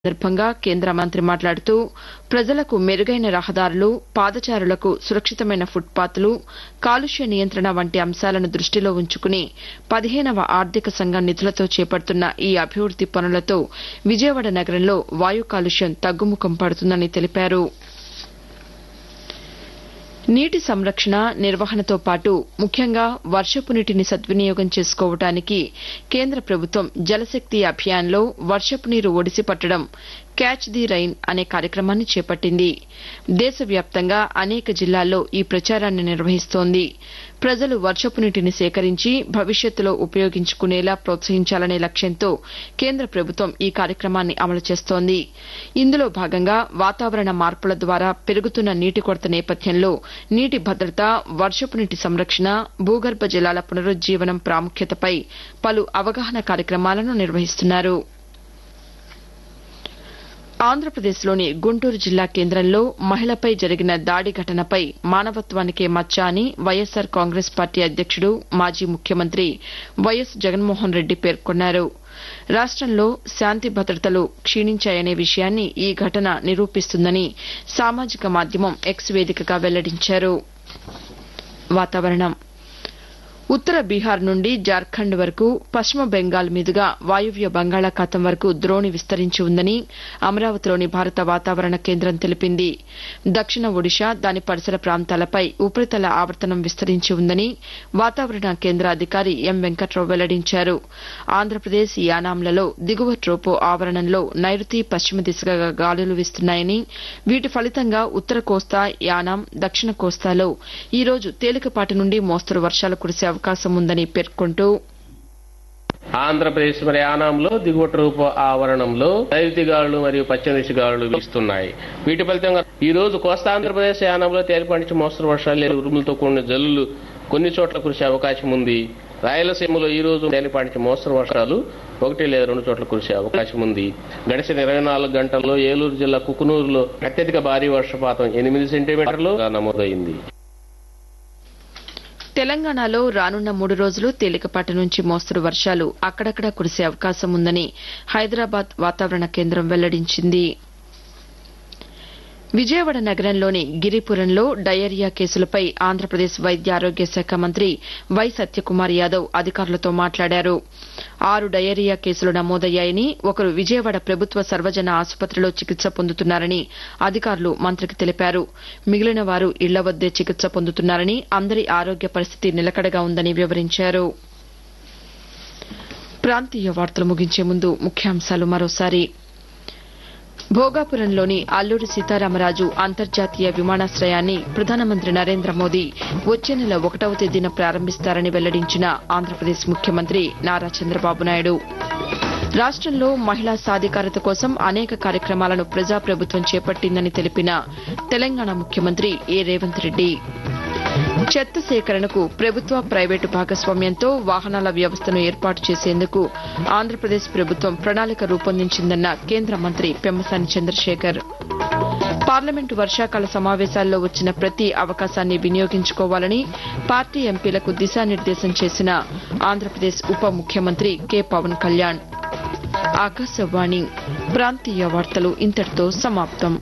సందర్భంగా కేంద్ర మంత్రి మాట్లాడుతూ ప్రజలకు మెరుగైన రహదారులు పాదచారులకు సురక్షితమైన ఫుట్పాత్లు కాలుష్య నియంత్రణ వంటి అంశాలను దృష్టిలో ఉంచుకుని పదిహేనవ ఆర్థిక సంఘం నిధులతో చేపడుతున్న ఈ అభివృద్ది పనులతో విజయవాడ నగరంలో వాయు కాలుష్యం తగ్గుముఖం పడుతుందని తెలిపారు నీటి సంరక్షణ నిర్వహణతో పాటు ముఖ్యంగా వర్షపు నీటిని సద్వినియోగం చేసుకోవడానికి కేంద్ర ప్రభుత్వం జలశక్తి అభియాన్లో వర్షపు నీరు ఒడిసి పట్టడం క్యాచ్ ది రైన్ అనే కార్యక్రమాన్ని చేపట్టింది దేశవ్యాప్తంగా అనేక జిల్లాల్లో ఈ ప్రచారాన్ని నిర్వహిస్తోంది ప్రజలు వర్షపు నీటిని సేకరించి భవిష్యత్తులో ఉపయోగించుకునేలా ప్రోత్సహించాలనే లక్ష్యంతో కేంద్ర ప్రభుత్వం ఈ కార్యక్రమాన్ని అమలు చేస్తోంది ఇందులో భాగంగా వాతావరణ మార్పుల ద్వారా పెరుగుతున్న నీటి కొరత నేపథ్యంలో నీటి భద్రత వర్షపు నీటి సంరక్షణ భూగర్భ జలాల పునరుజ్జీవనం ప్రాముఖ్యతపై పలు అవగాహన కార్యక్రమాలను నిర్వహిస్తున్నారు ఆంధ్రప్రదేశ్లోని గుంటూరు జిల్లా కేంద్రంలో మహిళపై జరిగిన దాడి ఘటనపై మానవత్వానికే మచ్చ అని వైఎస్సార్ కాంగ్రెస్ పార్టీ అధ్యక్షుడు మాజీ ముఖ్యమంత్రి వైఎస్ జగన్మోహన్ రెడ్డి పేర్కొన్నారు రాష్టంలో శాంతి భద్రతలు క్షీణించాయనే విషయాన్ని ఈ ఘటన నిరూపిస్తుందని సామాజిక మాధ్యమం ఎక్స్ వేదికగా వెల్లడించారు వాతావరణం ఉత్తర బీహార్ నుండి జార్ఖండ్ వరకు పశ్చిమ బెంగాల్ మీదుగా వాయువ్య బంగాళాఖాతం వరకు ద్రోణి విస్తరించి ఉందని అమరావతిలోని భారత వాతావరణ కేంద్రం తెలిపింది దక్షిణ ఒడిషా దాని పరిసర ప్రాంతాలపై ఉపరితల ఆవర్తనం విస్తరించి ఉందని వాతావరణ కేంద్ర అధికారి ఎం వెంకట్రావు వెల్లడించారు ఆంధ్రప్రదేశ్ యానాంలలో దిగువ ట్రోపో ఆవరణంలో నైరుతి పశ్చిమ దిశగా గాలులు వీస్తున్నాయని వీటి ఫలితంగా ఉత్తర కోస్తా యానాం దక్షిణ కోస్తాలో ఈ రోజు తేలికపాటి నుండి మోస్తరు వర్షాలు కురిసే అవకాశం ఉందని పేర్కొంటూ ఆంధ్రప్రదేశ్ మరి యానాంలో దిగువ రూప ఆవరణంలో నైరుతి గాలులు మరియు పశ్చిమ దిశ గాలులు వీస్తున్నాయి వీటి ఫలితంగా ఈ రోజు కోస్తా ఆంధ్రప్రదేశ్ యానంలో తేలిపాటి నుంచి మోస్తరు వర్షాలు లేదా ఉరుములతో కూడిన జల్లులు కొన్ని చోట్ల కురిసే అవకాశం ఉంది రాయలసీమలో ఈ రోజు తేలిపాటి నుంచి మోస్తరు వర్షాలు ఒకటి లేదా రెండు చోట్ల కురిసే అవకాశం ఉంది గడిచిన ఇరవై నాలుగు గంటల్లో ఏలూరు జిల్లా కుకునూరులో అత్యధిక భారీ వర్షపాతం ఎనిమిది సెంటీమీటర్లు నమోదైంది తెలంగాణలో రానున్న మూడు రోజులు తేలికపాటి నుంచి మోస్తరు వర్షాలు అక్కడక్కడా కురిసే అవకాశం ఉందని హైదరాబాద్ వాతావరణ కేంద్రం వెల్లడించింది విజయవాడ నగరంలోని గిరిపురంలో డయేరియా కేసులపై ఆంధ్రప్రదేశ్ వైద్య ఆరోగ్య శాఖ మంత్రి వై సత్యకుమార్ యాదవ్ అధికారులతో మాట్లాడారు ఆరు డయేరియా కేసులు నమోదయ్యాయని ఒకరు విజయవాడ ప్రభుత్వ సర్వజన ఆసుపత్రిలో చికిత్స పొందుతున్నారని అధికారులు మంత్రికి తెలిపారు మిగిలిన వారు ఇళ్ల వద్దే చికిత్స పొందుతున్నారని అందరి ఆరోగ్య పరిస్థితి నిలకడగా ఉందని వివరించారు ప్రాంతీయ వార్తలు ముగించే ముందు ముఖ్యాంశాలు మరోసారి భోగాపురంలోని అల్లూరి సీతారామరాజు అంతర్జాతీయ విమానాశ్రయాన్ని ప్రధానమంత్రి నరేంద్ర మోదీ వచ్చే నెల ఒకటవ తేదీన ప్రారంభిస్తారని వెల్లడించిన ఆంధ్రప్రదేశ్ ముఖ్యమంత్రి నారా చంద్రబాబు నాయుడు రాష్టంలో మహిళా సాధికారత కోసం అనేక కార్యక్రమాలను ప్రజాప్రభుత్వం చేపట్టిందని తెలిపిన తెలంగాణ ముఖ్యమంత్రి ఏ రేవంత్ రెడ్డి చెత్త సేకరణకు ప్రభుత్వ ప్రైవేటు భాగస్వామ్యంతో వాహనాల వ్యవస్థను ఏర్పాటు చేసేందుకు ఆంధ్రప్రదేశ్ ప్రభుత్వం ప్రణాళిక రూపొందించిందన్న కేంద్ర మంత్రి పెమ్మసాని చంద్రశేఖర్ పార్లమెంటు వర్షాకాల సమావేశాల్లో వచ్చిన ప్రతి అవకాశాన్ని వినియోగించుకోవాలని పార్టీ ఎంపీలకు దిశానిర్దేశం చేసిన ఆంధ్రప్రదేశ్ ఉప ముఖ్యమంత్రి కె పవన్ కళ్యాణ్ ఆకాశవాణి ప్రాంతీయ వార్తలు ఇంతటితో సమాప్తం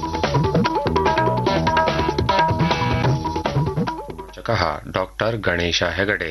वाचकः डॉक्टर् गणेश हेगडे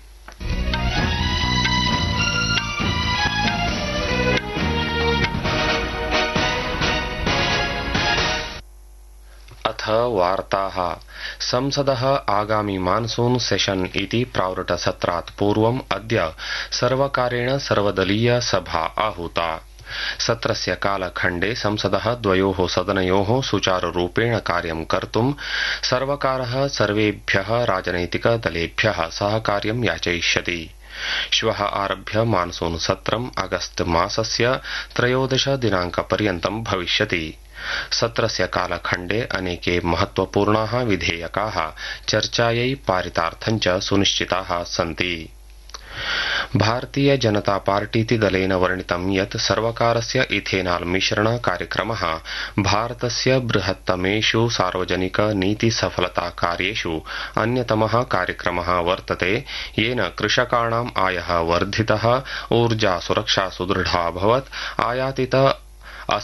अथ वार्ताः संसदः आगामि मानसून सेशन इति प्रावृटसत्रात् पूर्वम् अद्य सर्वकारेण सर्वदलीय सभा आहूता सत्रस्य कालखण्डे संसदः द्वयोः सदनयोः सुचारुरूपेण कार्यं कर्तुं सर्वकारः सर्वेभ्यः राजनैतिकदलेभ्यः सहकार्यं याचयिष्यति श्वः आरभ्य मानसून सत्रम् अगस्त मासस्य त्रयोदश दिनाङ्कपर्यन्तं भविष्यति सत्रस्य कालखण्डे अनेके महत्वपूर्णाः विधेयकाः चर्चायै पारितार्थं च सुनिश्चिताः सन्ति भारतीय जनता पार्टीति दलेन वर्णितं यत् सर्वकारस्य इथेनाल मिश्रण कार्यक्रमः भारतस्य बृहत्तमेषु सार्वजनिक नीति सफलता कार्येषु अन्यतमः कार्यक्रमः वर्तते येन कृषकाणाम् आयः वर्धितः ऊर्जा सुरक्षा सुदृढा अभवत् आयातित